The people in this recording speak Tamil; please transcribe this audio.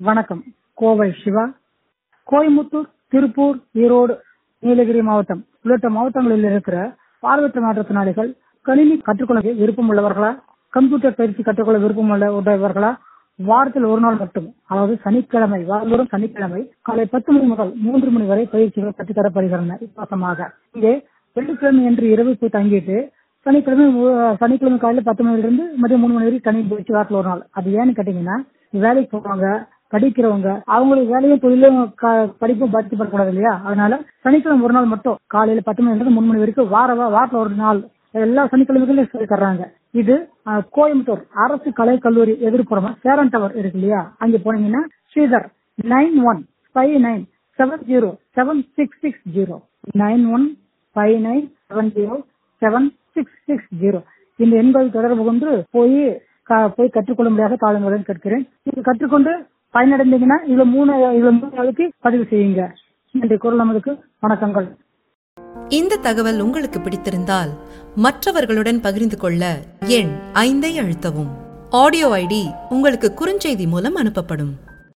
வணக்கம் கோவை சிவா கோயம்புத்தூர் திருப்பூர் ஈரோடு நீலகிரி மாவட்டம் உள்ளிட்ட மாவட்டங்களில் இருக்கிற பார்வையற்ற மாற்றுத்திறனாளிகள் கணினி கற்றுக்கொள்ள விருப்பம் உள்ளவர்களா கம்ப்யூட்டர் பயிற்சி கற்றுக்கொள்ள விருப்பம் உள்ள உள்ளவர்களா வாரத்தில் ஒரு நாள் மட்டும் அதாவது சனிக்கிழமை வாரந்தோறும் சனிக்கிழமை காலை பத்து மணி முதல் மூன்று மணி வரை பயிற்சிகள் கற்றுத்தரப்படுகின்றன இலவசமாக இங்கே வெள்ளிக்கிழமை என்று இரவு போய் தங்கிட்டு சனிக்கிழமை மு- சனிக்கிழமை காலையில பத்து மணில இருந்து மதியம் மூணு மணி வரைக்கும் கணினி பயிற்சி வாரத்தில் ஒரு நாள் அது ஏன்னு கேட்டீங்கன்னா வேலைக்கு போவாங்க படிக்கிறவங்க அவங்களுக்கு வேலையும் தொழிலும் க- படிப்பும் பாதிக்கப்படக்கூடாது இல்லையா அதனால சனிக்கிழமை ஒரு நாள் மட்டும் காலையில பத்து மணில இருந்து மூணு மணி வரைக்கும் வார வா- வாரத்துல ஒரு நாள் எல்லா சனிக்கிழமைகளும் சொல்லி தர்றாங்க இது அஹ், கோயம்புத்தூர் அரசு கலை கல்லூரி எதிர்ப்புறமா சேரன் டவர் இருக்கு இல்லையா அங்க போனீங்கன்னா Sridhar nine one five nine seven zero seven six six zero nine one five nine seven zero seven six six zero இந்த எண்கள் தொடர்பு கொண்டு போய் க- போய் கற்றுக்கொள்ளும்படியாக தாழ்மையுடன் கேட்கிறேன் இது கற்றுக்கொண்டு பயனடைந்தீங்கன்னா இதுல மூணு இதுல மூணு நாளுக்கு பதிவு செய்யுங்க நன்றி குரல் நமதுக்கு வணக்கங்கள் இந்த தகவல் உங்களுக்கு பிடித்திருந்தால் மற்றவர்களுடன் பகிர்ந்து கொள்ள எண் ஐந்தை அழுத்தவும் ஆடியோ ஐடி உங்களுக்கு குறுஞ்செய்தி மூலம் அனுப்பப்படும்